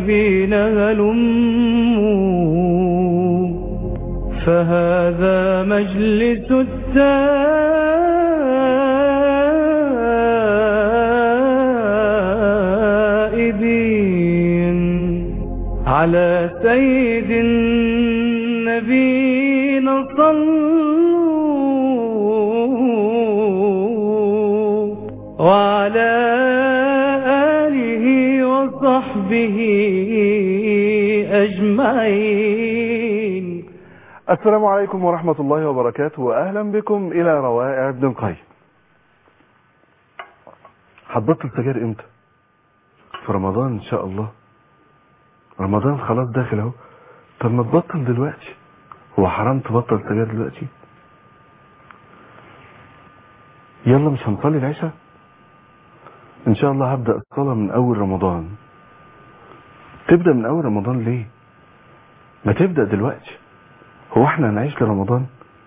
طيبين هلموا فهذا مجلس التائبين على سيد النبينا صلوا وعلى آله وصحبه أجمعين السلام عليكم ورحمة الله وبركاته وأهلا بكم إلى روائع ابن القيم هتبطل السجاير امتى في رمضان ان شاء الله رمضان خلاص داخل اهو طب ما تبطل دلوقتي هو حرام تبطل سجاير دلوقتي يلا مش هنصلي العشاء ان شاء الله هبدأ الصلاة من اول رمضان تبدأ من اول رمضان ليه ما تبدأ دلوقتي هو احنا هنعيش لرمضان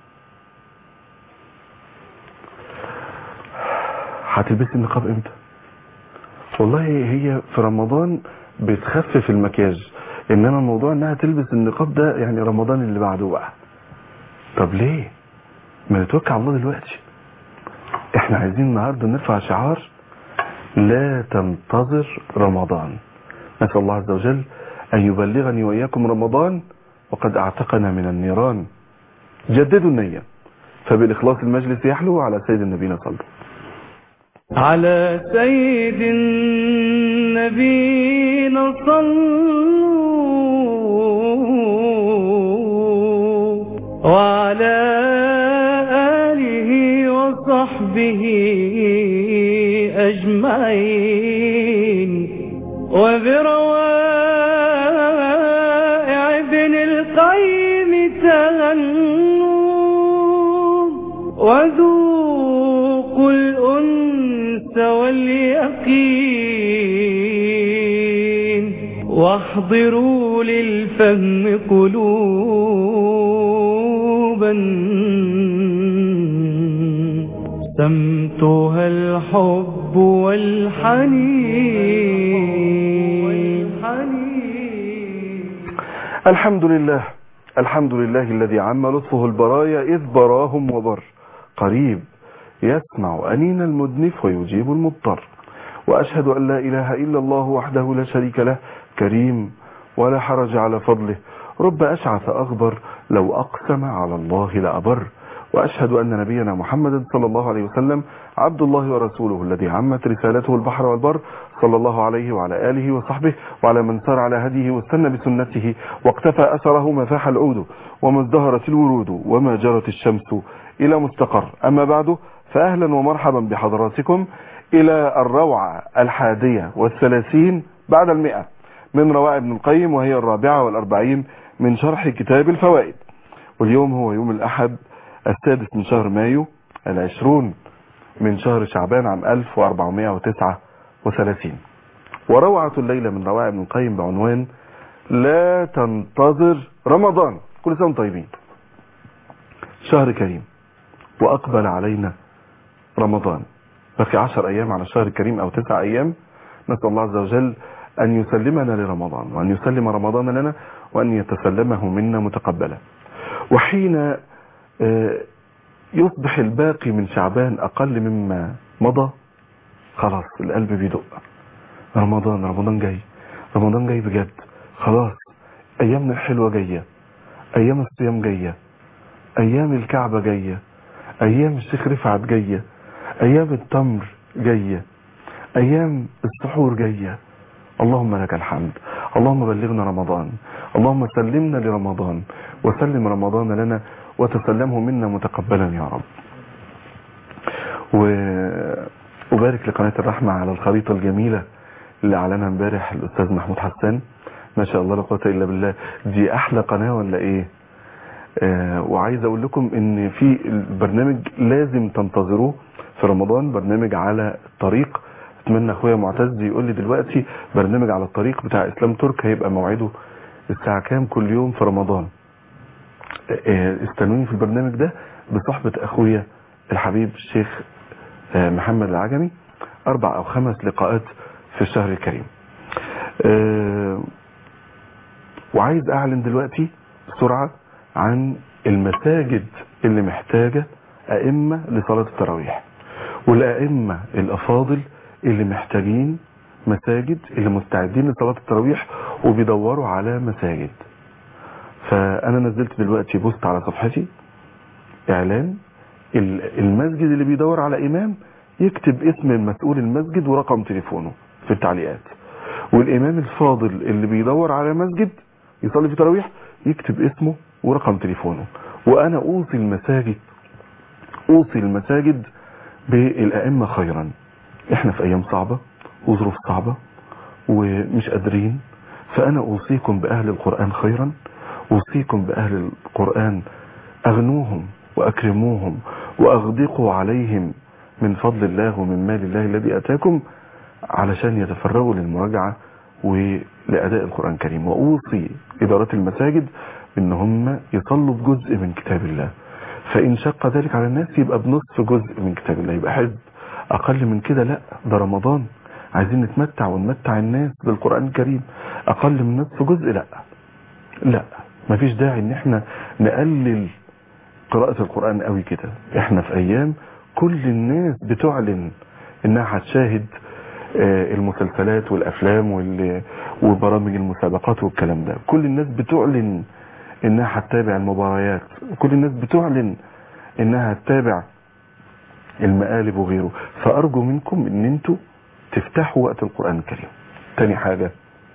هتلبسي النقاب امتى والله هي في رمضان بتخفف المكياج انما الموضوع انها تلبس النقاب ده يعني رمضان اللي بعده بقى طب ليه ما نتوكل على الله دلوقتي احنا عايزين النهارده نرفع شعار لا تنتظر رمضان نسأل الله عز وجل أن يبلغني وإياكم رمضان وقد أعتقنا من النيران جددوا النية فبالإخلاص المجلس يحلو على سيد النبينا صلى الله على سيد النبينا صلوا وعلى آله وصحبه أجمعين وبروائع ابن القيم تغنوا وذوقوا الأنس واليقين واحضروا للفهم قلوبا سمتها الحب والحنين الحمد لله الحمد لله الذي عم لطفه البرايا إذ براهم وبر قريب يسمع أنين المدنف ويجيب المضطر وأشهد أن لا إله إلا الله وحده لا شريك له كريم ولا حرج على فضله رب أشعث أغبر لو أقسم على الله لأبر وأشهد أن نبينا محمد صلى الله عليه وسلم عبد الله ورسوله الذي عمت رسالته البحر والبر صلى الله عليه وعلى آله وصحبه وعلى من سار على هديه واستنى بسنته واقتفى أثره ما فاح العود وما ازدهرت الورود وما جرت الشمس إلى مستقر أما بعد فأهلا ومرحبا بحضراتكم إلى الروعة الحادية والثلاثين بعد المئة من روائع ابن القيم وهي الرابعة والأربعين من شرح كتاب الفوائد واليوم هو يوم الأحد السادس من شهر مايو العشرون من شهر شعبان عام 1439 وروعة الليلة من روائع ابن القيم بعنوان لا تنتظر رمضان كل سنة وانتم طيبين شهر كريم وأقبل علينا رمضان بقي عشر أيام على الشهر الكريم أو تسع أيام نسأل الله عز وجل أن يسلمنا لرمضان وأن يسلم رمضان لنا وأن يتسلمه منا متقبلا وحين يصبح الباقي من شعبان أقل مما مضى خلاص القلب بيدق رمضان رمضان جاي رمضان جاي بجد خلاص أيامنا الحلوة جاية أيام الصيام جاية أيام الكعبة جاية أيام الشيخ رفعت جاية أيام التمر جاية أيام السحور جاية اللهم لك الحمد اللهم بلغنا رمضان اللهم سلمنا لرمضان وسلم رمضان لنا وتسلمه منا متقبلا يا رب وأبارك لقناة الرحمة على الخريطة الجميلة اللي أعلنها امبارح الأستاذ محمود حسان ما شاء الله لا قوه إلا بالله دي أحلى قناة ولا إيه آه وعايز أقول لكم إن في البرنامج لازم تنتظروه في رمضان برنامج على الطريق اتمنى اخويا معتز يقول لي دلوقتي برنامج على الطريق بتاع اسلام ترك هيبقى موعده الساعة كام كل يوم في رمضان استنوني في البرنامج ده بصحبة اخويا الحبيب الشيخ محمد العجمي اربع او خمس لقاءات في الشهر الكريم وعايز اعلن دلوقتي بسرعة عن المساجد اللي محتاجة ائمة لصلاة التراويح والائمة الافاضل اللي محتاجين مساجد اللي مستعدين لصلاة التراويح وبيدوروا على مساجد فانا نزلت دلوقتي بوست على صفحتي اعلان ال- المسجد اللي بيدور على امام يكتب اسم المسؤول المسجد ورقم تليفونه في التعليقات والامام الفاضل اللي بيدور على مسجد يصلي في تراويح يكتب اسمه ورقم تليفونه وانا اوصي المساجد اوصي المساجد بالائمه خيرا احنا في ايام صعبه وظروف صعبه ومش قادرين فانا اوصيكم باهل القران خيرا اوصيكم باهل القران اغنوهم واكرموهم واغدقوا عليهم من فضل الله ومن مال الله الذي اتاكم علشان يتفرغوا للمراجعه ولاداء القران الكريم واوصي ادارات المساجد ان هم يصلوا بجزء من كتاب الله فان شق ذلك على الناس يبقى بنصف جزء من كتاب الله يبقى حزب اقل من كده لا ده رمضان عايزين نتمتع ونمتع الناس بالقران الكريم اقل من نصف جزء لا لا مفيش داعي ان احنا نقلل قراءة القرآن قوي كده احنا في ايام كل الناس بتعلن انها هتشاهد آه، المسلسلات والافلام وال- وبرامج المسابقات والكلام ده كل الناس بتعلن انها هتتابع المباريات كل الناس بتعلن انها هتتابع المقالب وغيره فارجو منكم ان انتوا تفتحوا وقت القرآن الكريم تاني حاجة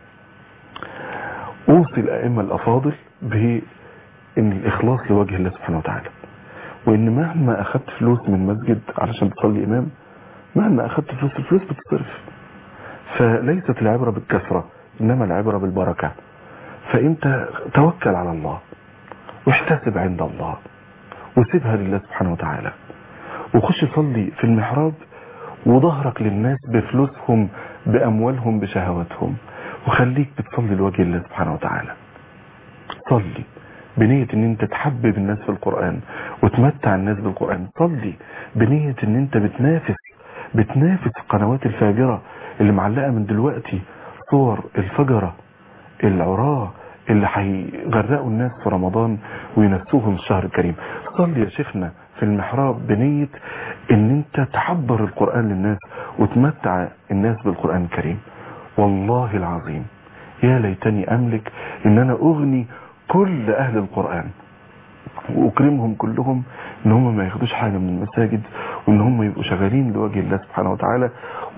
اوصي الائمة الافاضل بان الاخلاص لوجه الله سبحانه وتعالى وان مهما اخدت فلوس من مسجد علشان تصلي امام مهما اخدت فلوس الفلوس بتصرف فليست العبرة بالكثرة انما العبرة بالبركة فانت توكل على الله واحتسب عند الله وسيبها لله سبحانه وتعالى وخش صلي في المحراب وظهرك للناس بفلوسهم بأموالهم بشهواتهم وخليك بتصلي لوجه الله سبحانه وتعالى صلي بنية ان انت تحبب الناس في القرآن وتمتع الناس بالقرآن صلي بنية ان انت بتنافس بتنافس القنوات الفاجرة اللي معلقة من دلوقتي صور الفجرة العراة اللي هيغرقوا الناس في رمضان وينسوهم الشهر الكريم صلي يا شيخنا في المحراب بنية ان انت تحضر القرآن للناس وتمتع الناس بالقرآن الكريم والله العظيم يا ليتني املك ان انا اغني كل اهل القرآن واكرمهم كلهم ان هم ما ياخدوش حاجة من المساجد وان هم يبقوا شغالين لوجه الله سبحانه وتعالى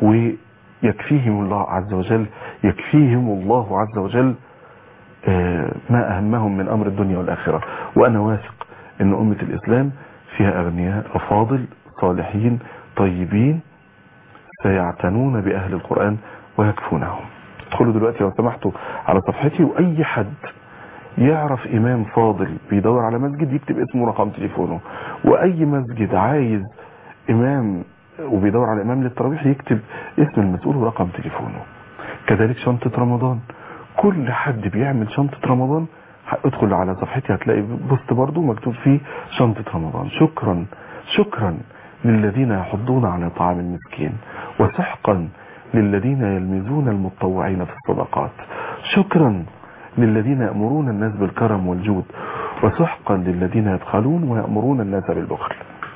ويكفيهم الله عز وجل يكفيهم الله عز وجل آه، ما أهمهم من أمر الدنيا والآخرة وأنا واثق أن أمة الإسلام فيها أغنياء أفاضل صالحين طيبين سيعتنون بأهل القرآن ويكفونهم ادخلوا دلوقتي لو سمحتوا على صفحتي وأي حد يعرف إمام فاضل بيدور على مسجد يكتب اسمه ورقم تليفونه وأي مسجد عايز إمام وبيدور على إمام للتراويح يكتب اسم المسؤول ورقم تليفونه كذلك شنطة رمضان كل حد بيعمل شنطة رمضان ادخل على صفحتي هتلاقي بوست برضو مكتوب فيه شنطة رمضان شكرا شكرا للذين يحضون على طعام المسكين وسحقا للذين يلمزون المتطوعين في الصدقات شكرا للذين يأمرون الناس بالكرم والجود وسحقا للذين يبخلون ويأمرون الناس بالبخل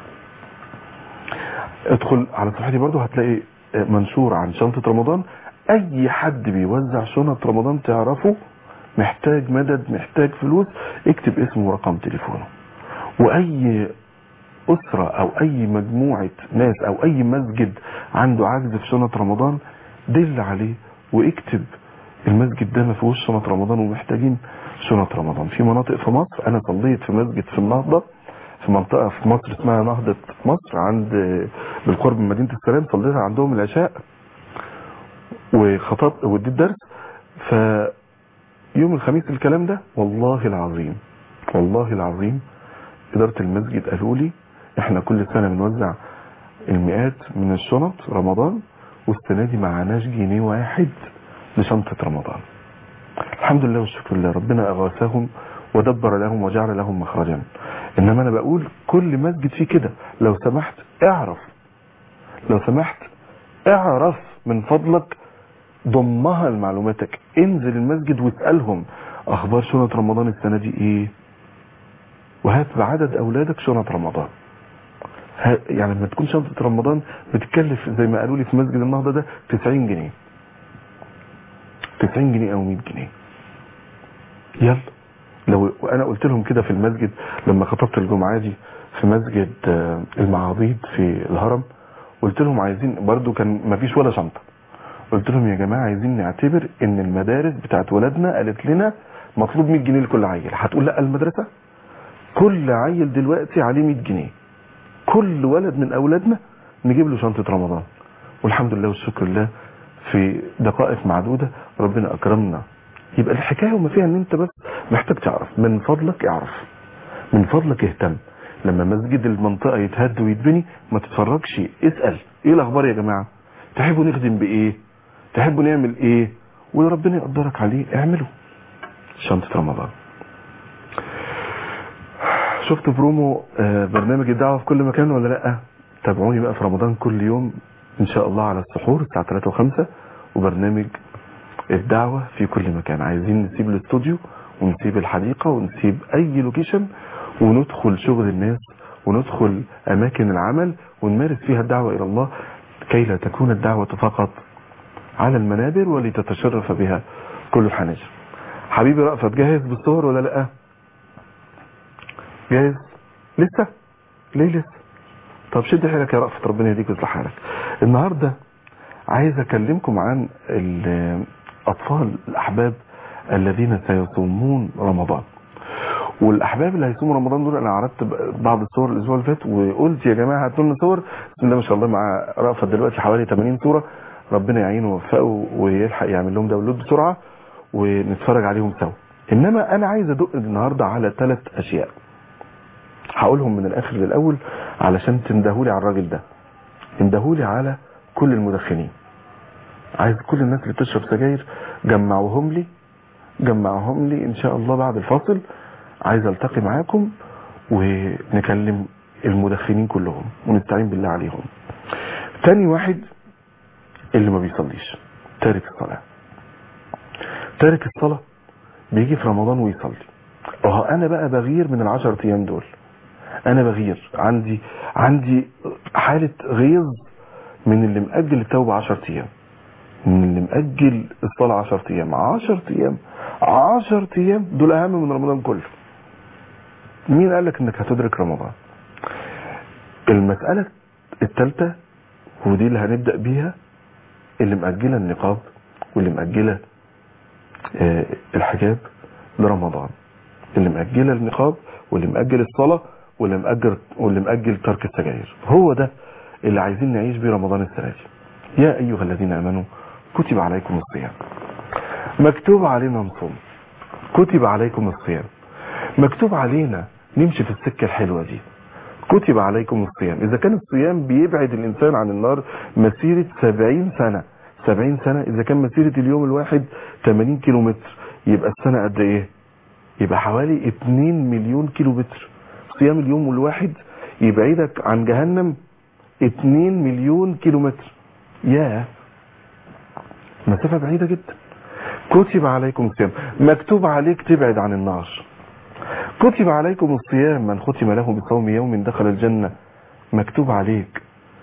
ادخل على صفحتي برضو هتلاقي منشور عن شنطة رمضان اي حد بيوزع شنط رمضان تعرفه محتاج مدد محتاج فلوس اكتب اسمه ورقم تليفونه واي اسرة او اي مجموعة ناس او اي مسجد عنده عجز في شنط رمضان دل عليه واكتب المسجد ده ما فيهوش شنط رمضان ومحتاجين شنط رمضان في مناطق في مصر انا صليت في مسجد في النهضة في منطقة في مصر اسمها نهضة مصر عند بالقرب من مدينة السلام صليتها عندهم العشاء وخطبت واديت درس ف يوم الخميس الكلام ده والله العظيم والله العظيم إدارة المسجد قالوا لي احنا كل سنة بنوزع المئات من الشنط رمضان والسنة دي معناش جنيه واحد لشنطة رمضان الحمد لله والشكر لله ربنا أغاثهم ودبر لهم وجعل لهم مخرجا إنما أنا بقول كل مسجد فيه كده لو سمحت اعرف لو سمحت اعرف من فضلك ضمها لمعلوماتك انزل المسجد واسألهم اخبار شنط رمضان السنة دي ايه وهات بعدد اولادك شنط رمضان ها- يعني لما تكون شنطة رمضان بتكلف زي ما قالوا لي في مسجد النهضة ده 90 جنيه 90 جنيه او 100 جنيه يلا لو وانا قلت لهم كده في المسجد لما خطبت الجمعة دي في مسجد آه، المعاضيد في الهرم قلت لهم عايزين برضو كان ما فيش ولا شنطة قلت لهم يا جماعة عايزين نعتبر ان المدارس بتاعت ولادنا قالت لنا مطلوب 100 جنيه لكل عيل هتقول لا المدرسة كل عيل دلوقتي عليه 100 جنيه كل ولد من اولادنا نجيب له شنطة رمضان والحمد لله والشكر لله في دقائق معدودة ربنا اكرمنا يبقى الحكاية وما فيها ان انت بس محتاج تعرف من فضلك اعرف من فضلك اهتم لما مسجد المنطقة يتهد ويتبني ما تتفرجش اسأل ايه الاخبار يا جماعة تحبوا نخدم بايه تحبوا نعمل ايه وربنا يقدرك عليه اعمله شنطة رمضان شفت برومو آه، برنامج الدعوة في كل مكان ولا لا تابعوني بقى في رمضان كل يوم ان شاء الله على السحور الساعة 3 و5 وبرنامج الدعوة في كل مكان عايزين نسيب الاستوديو ونسيب الحديقة ونسيب اي لوكيشن وندخل شغل الناس وندخل اماكن العمل ونمارس فيها الدعوة الى الله كي لا تكون الدعوة فقط على المنابر ولتتشرف بها كل الحناجر حبيبي رأفت جاهز بالصور ولا لا جاهز لسه ليه لسه طب شد حيلك يا رأفت ربنا يهديك ويصلح حالك النهارده عايز اكلمكم عن الاطفال الاحباب الذين سيصومون رمضان والاحباب اللي هيصوموا رمضان دول انا عرضت بعض الصور الاسبوع اللي فات وقلت يا جماعه هاتوا لنا صور بسم الله ما شاء الله مع رأفت دلوقتي حوالي 80 صوره ربنا يعينه ويوفقه ويلحق يعمل لهم داونلود بسرعه ونتفرج عليهم سوا انما انا عايز ادق النهارده على ثلاث اشياء هقولهم من الاخر للاول علشان تندهولي على الراجل ده اندهولي على كل المدخنين عايز كل الناس اللي بتشرب سجاير جمعوهم لي جمعوهم لي ان شاء الله بعد الفاصل عايز التقي معاكم ونكلم المدخنين كلهم ونستعين بالله عليهم تاني واحد اللي ما بيصليش تارك الصلاة تارك الصلاة بيجي في رمضان ويصلي اه انا بقى بغير من العشر ايام دول انا بغير عندي عندي حالة غيظ من اللي مأجل التوبة 10 ايام من اللي مأجل الصلاة 10 ايام 10 ايام 10 ايام دول اهم من رمضان كله مين قال لك انك هتدرك رمضان المسألة الثالثة ودي اللي هنبدأ بيها اللي مأجلة النقاب واللي مأجلة آه، الحجاب لرمضان اللي مأجلة النقاب واللي مأجل الصلاة واللي مأجل واللي مأجل ترك السجاير هو ده اللي عايزين نعيش بيه رمضان السنة دي يا أيها الذين آمنوا كتب عليكم الصيام مكتوب علينا نصوم كتب عليكم الصيام مكتوب علينا نمشي في السكة الحلوة دي كتب عليكم الصيام إذا كان الصيام بيبعد الإنسان عن النار مسيرة 70 سنة 70 سنة إذا كان مسيرة اليوم الواحد 80 كيلو متر يبقى السنة قد إيه يبقى حوالي 2 مليون كيلو متر صيام اليوم الواحد يبعدك عن جهنم 2 مليون كيلو متر ياه مسافة بعيدة جدا كتب عليكم الصيام مكتوب عليك تبعد عن النار كتب عليكم الصيام من ختم له بصوم يوم دخل الجنة مكتوب عليك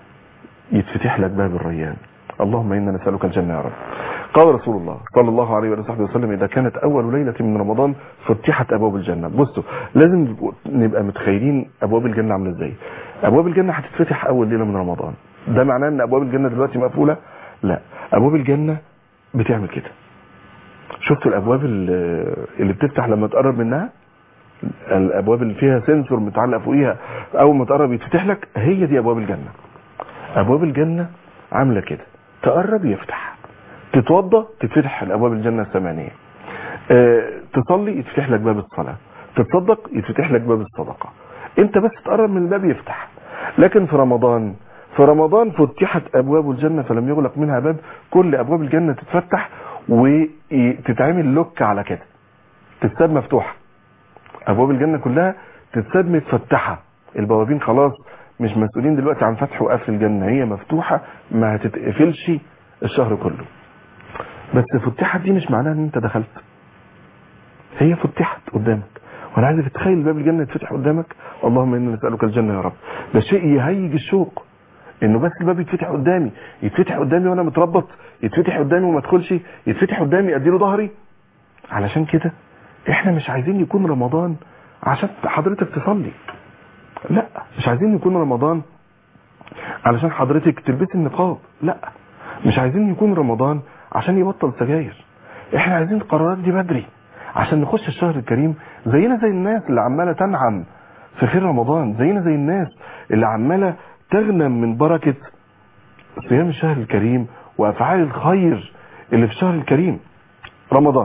يتفتح لك باب الريان اللهم إنا نسألك الجنة يا رب قال رسول الله صلى الله عليه وصحبه وسلم إذا كانت أول ليلة من رمضان فتحت أبواب الجنة بصوا لازم نبقى متخيلين أبواب الجنة عاملة إزاي أبواب الجنة هتتفتح أول ليلة من رمضان ده معناه إن أبواب الجنة دلوقتي مقفولة لا أبواب الجنة بتعمل كده شفتوا الأبواب اللي اللي بتفتح لما تقرب منها الابواب اللي فيها سنسور متعلق فوقيها اول ما تقرب يتفتح لك هي دي ابواب الجنه ابواب الجنه عامله كده تقرب يفتح تتوضى تتفتح الابواب الجنه الثمانيه أه تصلي يتفتح لك باب الصلاه تتصدق يتفتح لك باب الصدقه انت بس تقرب من الباب يفتح لكن في رمضان في رمضان فتحت ابواب الجنه فلم يغلق منها باب كل ابواب الجنه تتفتح وتتعمل لوك على كده تتساب مفتوحه ابواب الجنه كلها تتساب متفتحه البوابين خلاص مش مسؤولين دلوقتي عن فتح وقفل الجنه هي مفتوحه ما هتتقفلش الشهر كله بس فتحت دي مش معناها ان انت دخلت هي فتحت قدامك وانا عايزك تتخيل باب الجنه يتفتح قدامك اللهم انا نسالك الجنه يا رب ده شيء يهيج الشوق انه بس الباب يتفتح قدامي يتفتح قدامي وانا متربط يتفتح قدامي وما ادخلش يتفتح قدامي اديله ظهري علشان كده احنا مش عايزين يكون رمضان عشان حضرتك تصلي لا مش عايزين يكون رمضان علشان حضرتك تلبسي النقاب لا مش عايزين يكون رمضان عشان يبطل سجاير احنا عايزين القرارات دي بدري عشان نخش الشهر الكريم زينا زي الناس اللي عماله تنعم في خير رمضان زينا زي الناس اللي عماله تغنم من بركه صيام الشهر الكريم وافعال الخير اللي في الشهر الكريم رمضان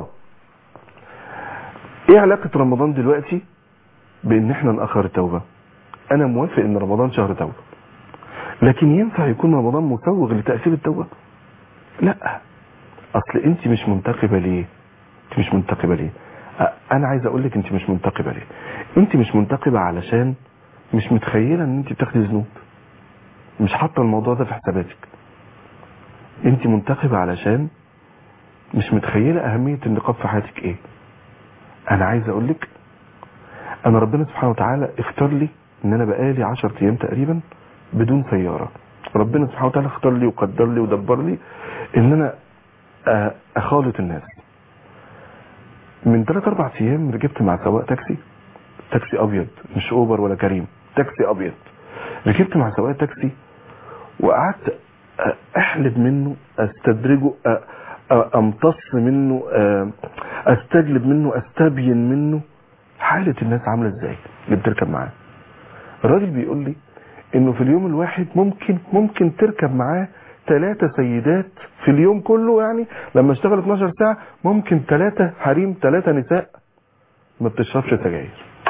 ايه علاقه رمضان دلوقتي بان احنا ناخر التوبه انا موافق ان رمضان شهر توبه لكن ينفع يكون رمضان مسوغ لتاثير التوبه لا اصل انت مش منتقبه ليه انت مش منتقبه ليه أ- انا عايز اقول لك انت مش منتقبه ليه انت مش منتقبه علشان مش متخيله ان انت بتاخدي ذنوب مش حاطه الموضوع ده في حساباتك انت منتقبه علشان مش متخيله اهميه النقاب في حياتك ايه انا عايز اقول لك انا ربنا سبحانه وتعالى اختار لي ان انا بقالي 10 ايام تقريبا بدون سياره ربنا سبحانه وتعالى اختار لي وقدر لي ودبر لي ان انا آه، اخالط الناس من 3 4 ايام ركبت مع سواق تاكسي تاكسي ابيض مش اوبر ولا كريم تاكسي ابيض ركبت مع سواق تاكسي وقعدت آه، احلب منه استدرجه آه، آه، امتص منه آه، استجلب منه استبين منه حالة الناس عاملة ازاي اللي بتركب معاه الراجل بيقول لي انه في اليوم الواحد ممكن ممكن تركب معاه ثلاثة سيدات في اليوم كله يعني لما اشتغل 12 ساعة ممكن ثلاثة حريم ثلاثة نساء ما بتشربش سجاير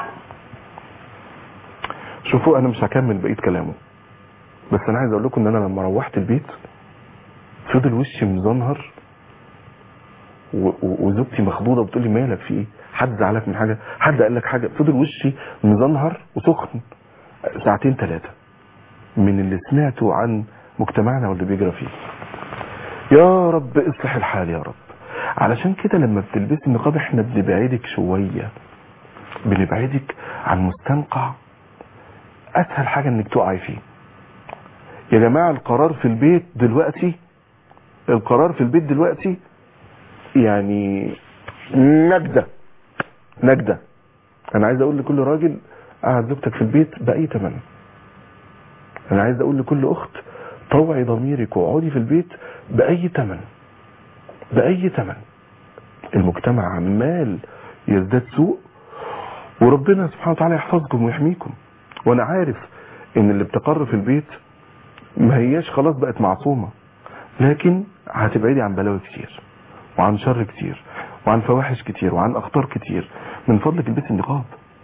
شوفوا انا مش هكمل بقية كلامه بس انا عايز اقول لكم ان انا لما روحت البيت فضل وشي مزنهر و- و- وزوجتي مخضوضه بتقول لي مالك في ايه حد زعلك من حاجه حد قال لك حاجه فضل وشي مزنهر وسخن ساعتين ثلاثه من اللي سمعته عن مجتمعنا واللي بيجرى فيه يا رب اصلح الحال يا رب علشان كده لما بتلبسي النقاب احنا بنبعدك شويه بنبعدك عن مستنقع اسهل حاجه انك تقعي فيه يا جماعه القرار في البيت دلوقتي القرار في البيت دلوقتي يعني نجدة نجدة انا عايز اقول لكل راجل قعد زوجتك في البيت بأي تمن انا عايز اقول لكل اخت طوعي ضميرك واقعدي في البيت بأي تمن بأي تمن المجتمع عمال يزداد سوء وربنا سبحانه وتعالى يحفظكم ويحميكم وانا عارف ان اللي بتقر في البيت ما هياش خلاص بقت معصومة لكن هتبعدي عن بلاوي كتير وعن شر كتير وعن فواحش كتير وعن اخطار كتير من فضلك البس النقاب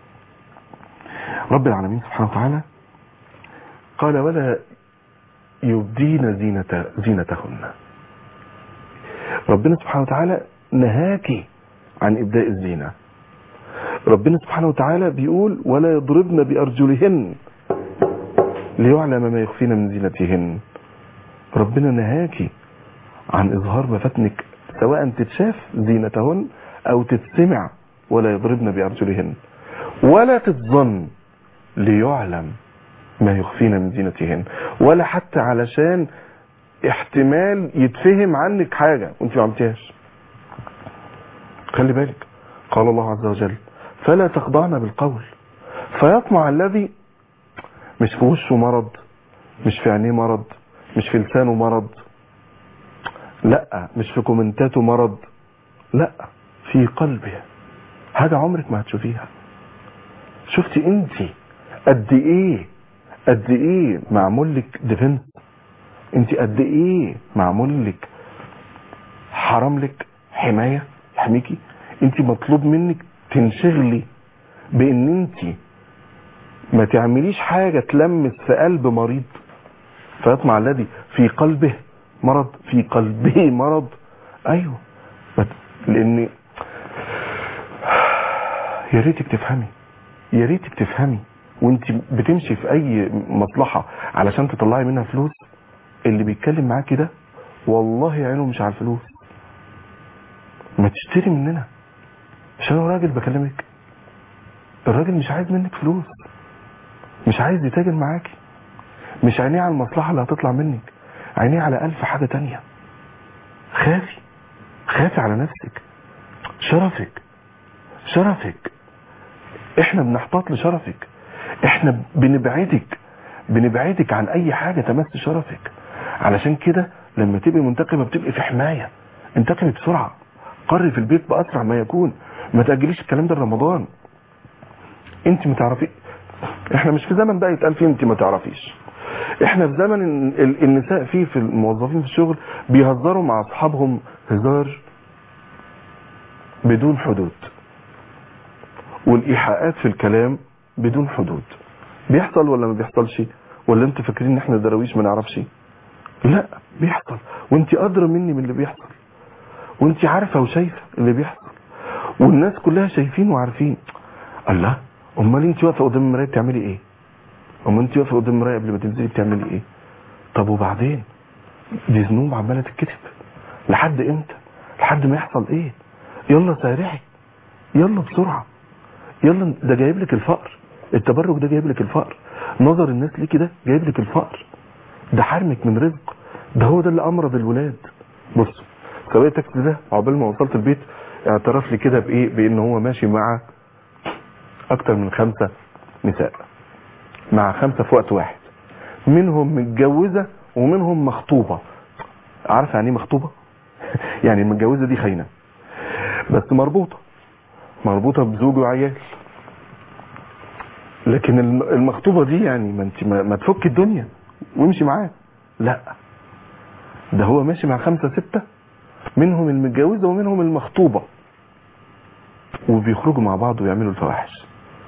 رب العالمين سبحانه وتعالى قال ولا يبدين زينة زينتهن ربنا سبحانه وتعالى نهاكي عن ابداء الزينه ربنا سبحانه وتعالى بيقول ولا يضربن بارجلهن ليعلم ما يخفين من زينتهن ربنا نهاكي عن اظهار مفاتنك سواء تتشاف زينتهن او تتسمع ولا يضربن بارجلهن ولا تتظن ليعلم ما يخفين من زينتهن ولا حتى علشان احتمال يتفهم عنك حاجة وانت ما عملتيهاش خلي بالك قال الله عز وجل فلا تخضعن بالقول فيطمع الذي مش في وشه مرض مش في عينيه مرض مش في لسانه مرض لا مش في كومنتاته مرض لا في قلبه حاجة عمرك ما هتشوفيها شفتي انت قد ايه قد ايه معمول لك ديفنس انت قد ايه معمول لك حرام لك حماية يحميكي انت مطلوب منك تنشغلي بان انت ما تعمليش حاجة تلمس في قلب مريض فيطمع الذي في قلبه مرض في قلبه مرض ايوه لان يا ريتك تفهمي يا ريتك تفهمي وانت بتمشي في اي مصلحة علشان تطلعي منها فلوس اللي بيتكلم معاكي ده والله عينه مش على الفلوس ما تشتري مننا عشان هو راجل بكلمك الراجل مش عايز منك فلوس مش عايز يتاجر معاكي مش عينيه على المصلحة اللي هتطلع منك عينيه على ألف حاجة تانية خافي خافي على نفسك شرفك شرفك احنا بنحتاط لشرفك احنا بنبعدك بنبعدك عن اي حاجة تمس شرفك علشان كده لما تبقي منتقمة بتبقي في حماية انتقمي بسرعة قري في البيت بأسرع ما يكون ما تأجليش الكلام ده لرمضان انت ما تعرفي احنا مش في زمن بقى يتقال فيه انت ما تعرفيش احنا في زمن ال- ال- النساء فيه في الموظفين في الشغل بيهزروا مع اصحابهم هزار بدون حدود والايحاءات في الكلام بدون حدود بيحصل ولا ما بيحصلش ولا انتوا فاكرين ان احنا دراويش ما نعرفش لا بيحصل وانت ادرى مني من اللي بيحصل وانت عارفه وشايفه اللي بيحصل والناس كلها شايفين وعارفين الله امال انت واقفه قدام المرايه بتعملي ايه امال انت واقفه قدام المرايه قبل ما تنزلي بتعملي ايه طب وبعدين دي ذنوب عماله تتكتب لحد امتى لحد ما يحصل ايه يلا سارعي يلا بسرعه يلا ده جايب لك الفقر التبرج ده جايب لك الفقر نظر الناس ليكي ده جايب لك الفقر ده حرمك من رزق ده هو ده اللي امرض الولاد بص سواق التاكسي ده عقبال ما وصلت البيت اعترف لي كده بايه بان هو ماشي مع اكتر من خمسة نساء مع خمسة في وقت واحد منهم متجوزة ومنهم مخطوبة عارف يعني ايه مخطوبة يعني المتجوزة دي خاينة بس مربوطة مربوطة بزوج وعيال لكن الم- المخطوبة دي يعني ما انت ما, ما تفك الدنيا وامشي معاه لا ده هو ماشي مع خمسة ستة منهم المتجوزة ومنهم المخطوبة وبيخرجوا مع بعض ويعملوا الفواحش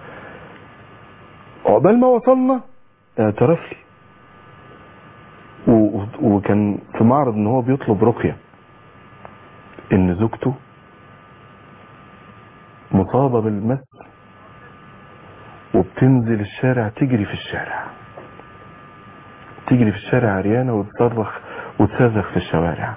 عقبال ما وصلنا اعترف لي و- و- وكان في معرض ان هو بيطلب رقية ان زوجته مصابة بالمس وبتنزل الشارع تجري في الشارع تجري في الشارع عريانة وتصرخ وتصرخ في الشوارع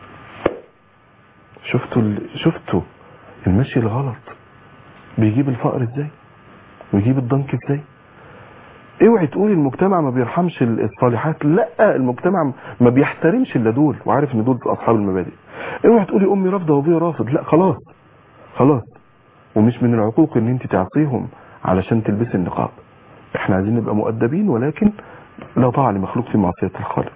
شفتوا ال... شفتوا المشي الغلط بيجيب الفقر ازاي ويجيب الضنك ازاي اوعي تقولي المجتمع ما بيرحمش ال- الصالحات لا المجتمع ما بيحترمش الا دول وعارف ان دول اصحاب المبادئ اوعي تقولي امي رافضه وابويا رافض لا خلاص خلاص ومش من العقوق ان انت تعصيهم علشان تلبسي النقاب احنا عايزين نبقى مؤدبين ولكن لا طاعة لمخلوق في معصية الخالق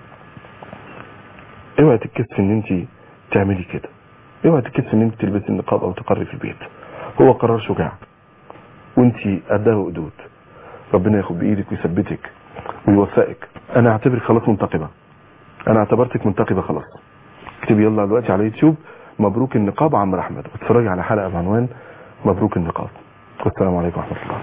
اوعي تتكسفي ان انت تعملي كده اوعي تتكسفي ان انت تلبسي النقاب او تقري في البيت هو قرار شجاع وانت قدها وقدود ربنا ياخد بايدك ويثبتك ويوفقك انا اعتبرك خلاص منتقبة انا اعتبرتك منتقبة خلاص اكتبي يلا دلوقتي على يوتيوب مبروك النقاب عمرو احمد واتفرجي على حلقة بعنوان مبروك النقاب والسلام عليكم ورحمة الله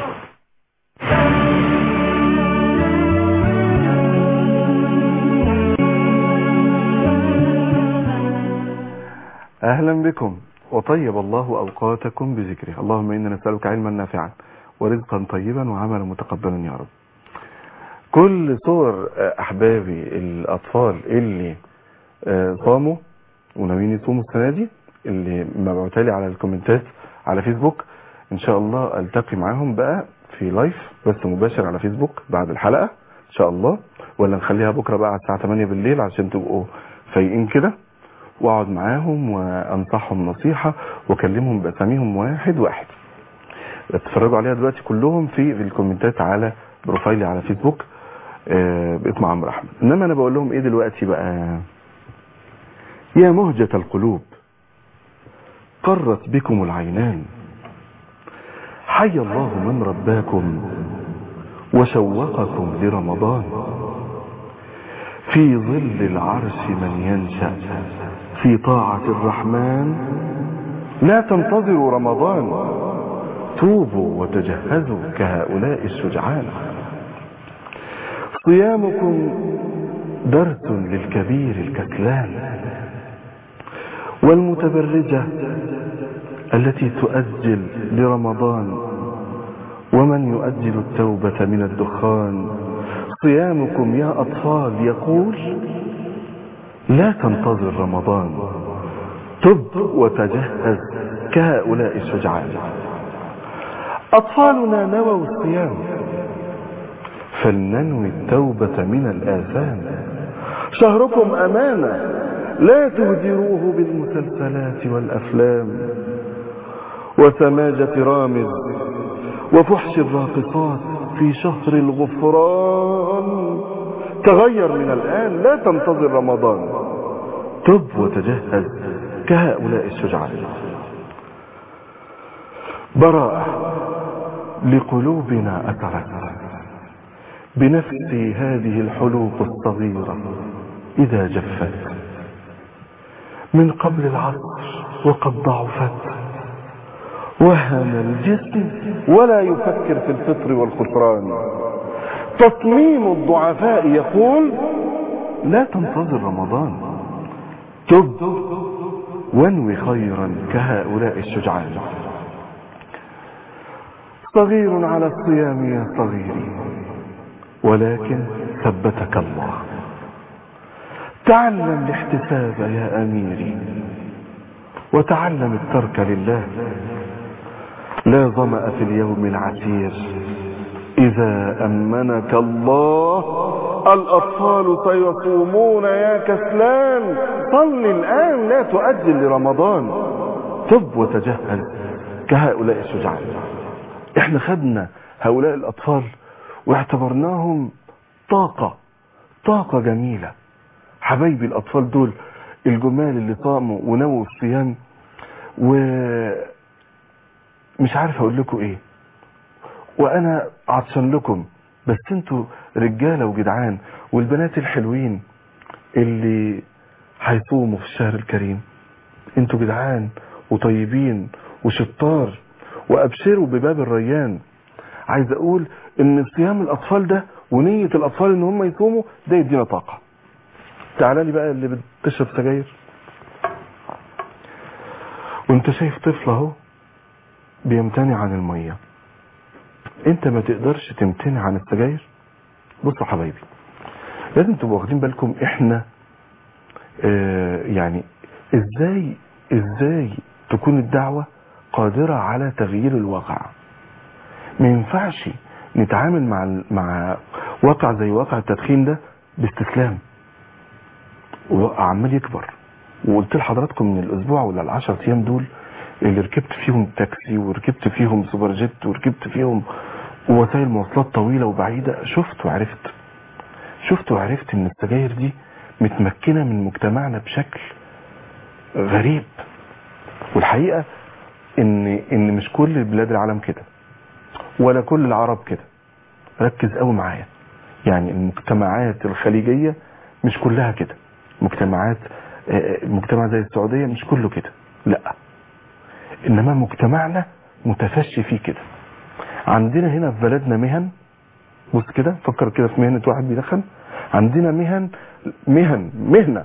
أهلا بكم وطيب الله أوقاتكم بذكره اللهم إنا نسألك علما نافعا ورزقا طيبا وعملا متقبلا يا رب كل صور آه، أحبابي الأطفال اللي آه، صاموا وناويين يصوموا السنة دي اللي مبعوتها لي على الكومنتات على فيسبوك إن شاء الله ألتقي معاهم بقى في لايف بس مباشر على فيسبوك بعد الحلقة إن شاء الله ولا نخليها بكرة بقى على الساعة 8 بالليل عشان تبقوا فايقين كده واقعد معاهم وانصحهم نصيحة واكلمهم باساميهم واحد واحد اتفرجوا عليها دلوقتي كلهم في في الكومنتات على بروفايلي على فيسبوك آه، باسم عمرو احمد انما انا بقول لهم ايه دلوقتي بقى يا مهجة القلوب قرت بكم العينان حي الله من رباكم وشوقكم لرمضان في ظل العرش من ينشأ في طاعة الرحمن لا تنتظروا رمضان توبوا وتجهزوا كهؤلاء الشجعان صيامكم درس للكبير الكسلان والمتبرجة التي تؤجل لرمضان ومن يؤجل التوبة من الدخان صيامكم يا أطفال يقول لا تنتظر رمضان تب وتجهز كهؤلاء الشجعان أطفالنا نووا الصيام فلننوي التوبة من الآثام شهركم أمانة لا تهدروه بالمسلسلات والأفلام وسماجة رامز وفحش الراقصات في شهر الغفران تغير من الآن لا تنتظر رمضان تب وتجهز كهؤلاء الشجعان براءة لقلوبنا أثرت بنفسي هذه الحلوق الصغيرة إذا جفت من قبل العصر وقد ضعفت وهن الجسم ولا يفكر في الفطر والخسران تصميم الضعفاء يقول لا تنتظر رمضان تب وانوي خيرا كهؤلاء الشجعان صغير على الصيام يا صغيري ولكن ثبتك الله تعلم الاحتساب يا أميري وتعلم الترك لله لا ظمأ في اليوم العسير إذا أمنك الله الأطفال سيصومون يا كسلان صل الآن لا تؤجل لرمضان تب وتجهز كهؤلاء الشجعان احنا خدنا هؤلاء الأطفال واعتبرناهم طاقة طاقة جميلة حبايبي الأطفال دول الجمال اللي صاموا ونووا الصيام ومش عارف أقول لكم إيه وأنا عطشان لكم بس انتوا رجالة وجدعان والبنات الحلوين اللي هيصوموا في الشهر الكريم انتوا جدعان وطيبين وشطار وابشروا بباب الريان عايز اقول ان صيام الاطفال ده ونية الاطفال ان هم يصوموا ده يدينا طاقة تعالى لي بقى اللي بتشرب سجاير وانت شايف طفل اهو بيمتنع عن المية انت ما تقدرش تمتنع عن السجاير بصوا حبايبي لازم تبقوا واخدين بالكم احنا اه يعني ازاي ازاي تكون الدعوة قادرة على تغيير الواقع ما ينفعش نتعامل مع مع واقع زي واقع التدخين ده باستسلام وعمال يكبر وقلت لحضراتكم من الاسبوع ولا العشر ايام دول اللي ركبت فيهم تاكسي وركبت فيهم سوبر جيت وركبت فيهم وسائل مواصلات طويلة وبعيدة شفت وعرفت شفت وعرفت ان السجاير دي متمكنة من مجتمعنا بشكل غريب والحقيقة ان ان مش كل بلاد العالم كده ولا كل العرب كده ركز قوي معايا يعني المجتمعات الخليجية مش كلها كده مجتمعات مجتمع زي السعودية مش كله كده لا انما مجتمعنا متفشي فيه كده عندنا هنا في بلدنا مهن بص كده فكر كده في مهنة واحد بيدخن عندنا مهن مهن مهنة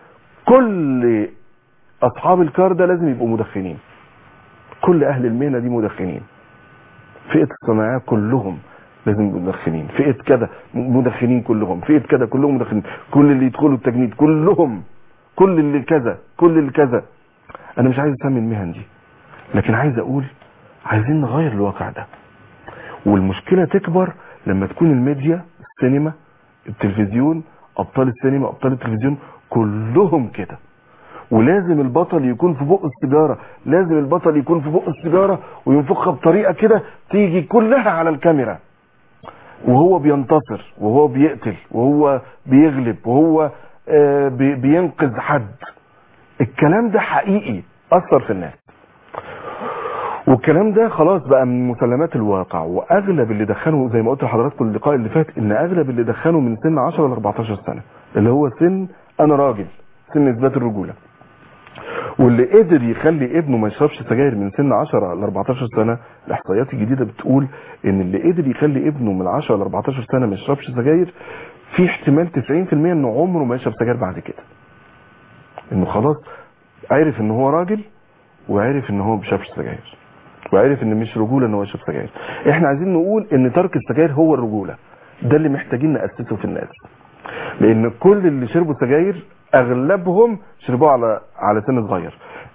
كل اصحاب الكار ده لازم يبقوا مدخنين كل اهل المهنة دي مدخنين فئة الصناعية كلهم لازم يبقوا مدخنين فئة كده مدخنين كلهم فئة كده كلهم مدخنين كل اللي يدخلوا التجنيد كلهم كل اللي كذا كل اللي كذا انا مش عايز اسمي المهن دي لكن عايز اقول عايزين نغير الواقع ده والمشكلة تكبر لما تكون الميديا السينما التلفزيون ابطال السينما ابطال التلفزيون كلهم كده ولازم البطل يكون في بق السيجارة لازم البطل يكون في بق السيجارة وينفخها بطريقة كده تيجي كلها على الكاميرا وهو بينتصر وهو بيقتل وهو بيغلب وهو آه بي بينقذ حد الكلام ده حقيقي اثر في الناس والكلام ده خلاص بقى من مسلمات الواقع واغلب اللي دخنوا زي ما قلت لحضراتكم اللقاء اللي فات ان اغلب اللي دخنوا من سن 10 ل 14 سنه اللي هو سن انا راجل سن اثبات الرجوله واللي قدر يخلي ابنه ما يشربش سجاير من سن 10 ل 14 سنه الاحصائيات الجديده بتقول ان اللي قدر يخلي ابنه من 10 ل 14 سنه ما يشربش سجاير في احتمال 90% انه عمره ما يشرب سجاير بعد كده انه خلاص عرف ان هو راجل وعرف ان هو ما بيشربش سجاير وعرف ان مش رجوله ان هو يشرب سجاير احنا عايزين نقول ان ترك السجاير هو الرجوله ده اللي محتاجين ناسسه في الناس لان كل اللي شربوا سجاير اغلبهم شربوها على على سن صغير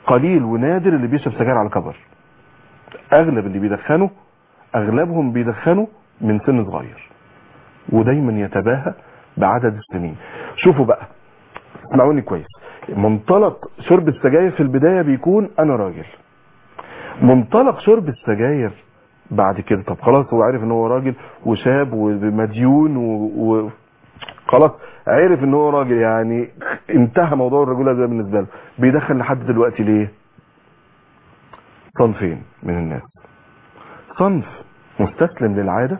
قليل ونادر اللي بيشرب سجاير على كبر اغلب اللي بيدخنوا اغلبهم بيدخنوا من سن صغير ودايما يتباهى بعدد السنين شوفوا بقى اسمعوني كويس منطلق شرب السجاير في البداية بيكون انا راجل منطلق شرب السجاير بعد كده طب خلاص هو عارف ان هو راجل وشاب ومديون و... و... خلاص عرف ان هو راجل يعني انتهى موضوع الرجوله ده بالنسبه له بيدخل لحد دلوقتي ليه صنفين من الناس صنف مستسلم للعاده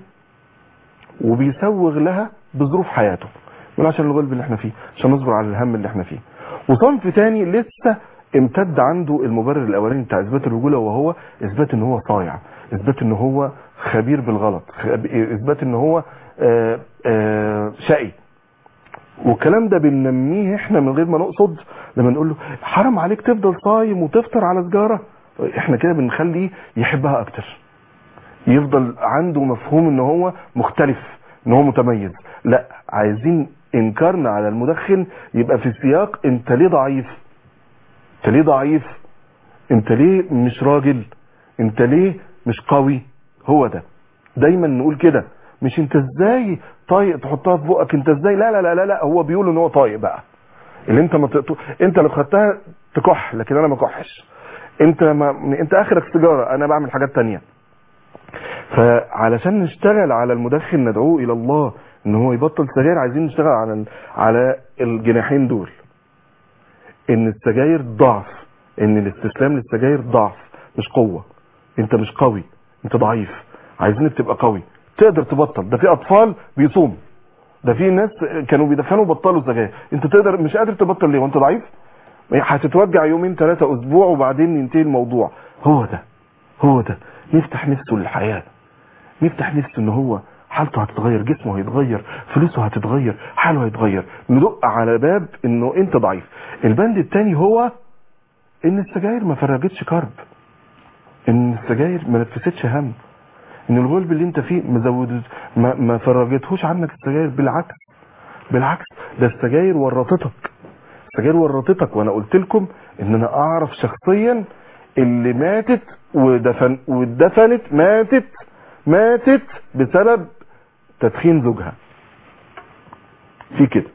وبيسوغ لها بظروف حياته من عشان الغلب اللي احنا فيه عشان نصبر على الهم اللي احنا فيه وصنف تاني لسه امتد عنده المبرر الاولاني بتاع اثبات الرجوله وهو اثبات ان هو صايع اثبات ان هو خبير بالغلط خب- اثبات ان هو آه، آه، شقي والكلام ده بننميه احنا من غير ما نقصد لما نقول له حرام عليك تفضل صايم وتفطر على سجاره احنا كده بنخليه يحبها اكتر يفضل عنده مفهوم ان هو مختلف ان هو متميز لا عايزين انكارنا على المدخن يبقى في سياق انت ليه ضعيف انت ليه ضعيف انت ليه مش راجل انت ليه مش قوي هو ده دايما نقول كده مش انت ازاي طايق تحطها في بقك انت ازاي لا لا لا لا, لا هو بيقول ان هو طايق بقى اللي انت ما تقطو... انت لو خدتها تكح لكن انا ما كحش انت ما... انت اخرك سيجاره انا بعمل حاجات تانية فعلشان نشتغل على المدخن ندعوه الى الله ان هو يبطل سجاير عايزين نشتغل على ال- على الجناحين دول ان السجاير ضعف ان الاستسلام للسجاير ضعف مش قوة انت مش قوي انت ضعيف عايزينك تبقى قوي تقدر تبطل ده في اطفال بيصوموا ده في ناس كانوا بيدخنوا بطلوا سجاير انت تقدر مش قادر تبطل ليه وانت ضعيف هتتوجع يومين ثلاثة اسبوع وبعدين ينتهي الموضوع هو ده هو ده نفتح نفسه للحياة نفتح نفسه ان هو حالته هتتغير جسمه هيتغير فلوسه هتتغير حاله هيتغير ندق على باب انه انت ضعيف البند التاني هو ان السجاير ما فرجتش كرب ان السجاير ما نفستش هم ان الغلب اللي انت فيه مزود ما, ما فرجتهوش عنك السجاير بالعكس بالعكس ده السجاير ورطتك السجاير ورطتك وانا قلت لكم ان انا اعرف شخصيا اللي ماتت ودفن واتدفنت ماتت ماتت بسبب تدخين زوجها في كده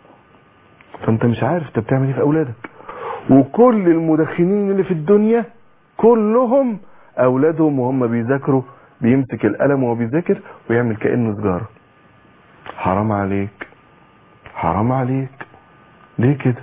فانت مش عارف انت بتعمل ايه في اولادك وكل المدخنين اللي في الدنيا كلهم اولادهم وهم بيذاكروا بيمسك القلم وهو بيذاكر ويعمل كانه سجاره حرام عليك حرام عليك ليه كده